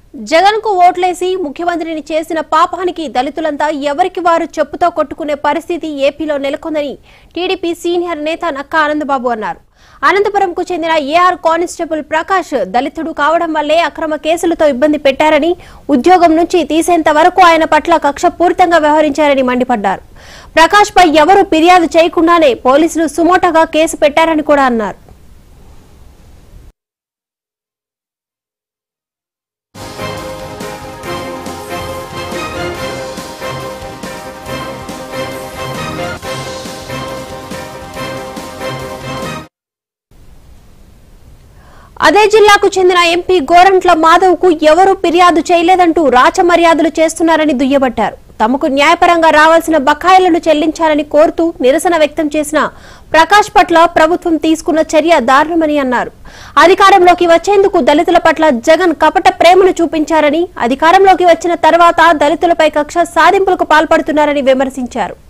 జగన్ కు ఓట్లేసి ముఖ్యమంత్రిని చేసిన పాపానికి దళితులంతా ఎవరికి వారు చెప్పుతో కొట్టుకునే పరిస్థితి ఏపీలో నెలకొందని టీడీపీ సీనియర్ నేత నక్కా ఆనందబాబు అన్నారు అనంతపురంకు చెందిన ఏఆర్ కానిస్టేబుల్ ప్రకాష్ దళితుడు కావడం వల్లే అక్రమ కేసులతో ఇబ్బంది పెట్టారని ఉద్యోగం నుంచి తీసేంత వరకు ఆయన పట్ల కక్షపూరితంగా వ్యవహరించారని మండిపడ్డారు ప్రకాష్ పై ఎవరూ ఫిర్యాదు చేయకుండానే పోలీసులు సుమోటోగా కేసు పెట్టారని కూడా అన్నారు అదే జిల్లాకు చెందిన ఎంపీ గోరంట్ల మాధవ్ కు ఎవరూ ఫిర్యాదు చేయలేదంటూ రాచమర్యాదలు చేస్తున్నారని దుయ్యబట్టారు తమకు న్యాయపరంగా రావాల్సిన బకాయిలను చెల్లించాలని కోరుతూ నిరసన వ్యక్తం చేసిన ప్రకాష్ పట్ల ప్రభుత్వం తీసుకున్న చర్య దారుణమని అన్నారు అధికారంలోకి వచ్చేందుకు దళితుల పట్ల జగన్ కపట ప్రేమను చూపించారని అధికారంలోకి వచ్చిన తర్వాత దళితులపై కక్ష సాధింపులకు పాల్పడుతున్నారని విమర్శించారు